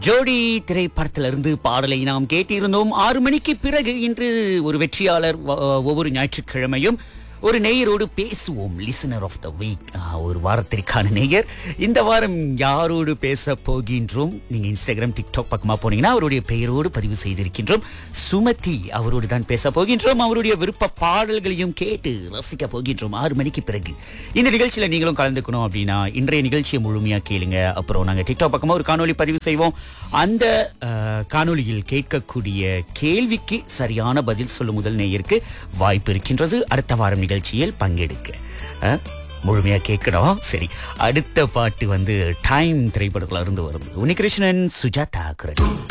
ஜோடி திரைப்படத்திலிருந்து பாடலை நாம் கேட்டிருந்தோம் ஆறு மணிக்கு பிறகு இன்று ஒரு வெற்றியாளர் வ- ஒவ்வொரு ஞாயிற்றுக்கிழமையும் ஒரு நேயரோடு பேசுவோம் லிசனர் ஆஃப் த வீக் ஒரு வாரத்திற்கான நேயர் இந்த வாரம் யாரோடு பேச போகின்றோம் நீங்க இன்ஸ்டாகிராம் டிக்டாக் பக்கமா போனீங்கன்னா அவருடைய பெயரோடு பதிவு செய்திருக்கின்றோம் சுமதி அவரோடு தான் பேச போகின்றோம் அவருடைய விருப்ப பாடல்களையும் கேட்டு ரசிக்க போகின்றோம் ஆறு மணிக்கு பிறகு இந்த நிகழ்ச்சியில நீங்களும் கலந்துக்கணும் அப்படின்னா இன்றைய நிகழ்ச்சியை முழுமையா கேளுங்க அப்புறம் நாங்க டிக்டாக் பக்கமா ஒரு காணொளி பதிவு செய்வோம் அந்த அஹ், காணொளியில் கேட்கக்கூடிய கேள்விக்கு சரியான பதில் சொல்லும் முதல் நேயருக்கு வாய்ப்பு இருக்கின்றது அடுத்த வாரம் நிகழ்ச்சியில் பங்கெடுக்க அஹ், முழுமையா கேட்கணும் சரி அடுத்த பாட்டு வந்து டைம் திரைப்படத்துல இருந்து வருது உன்னிகிருஷ்ணன் சுஜாதா குரல்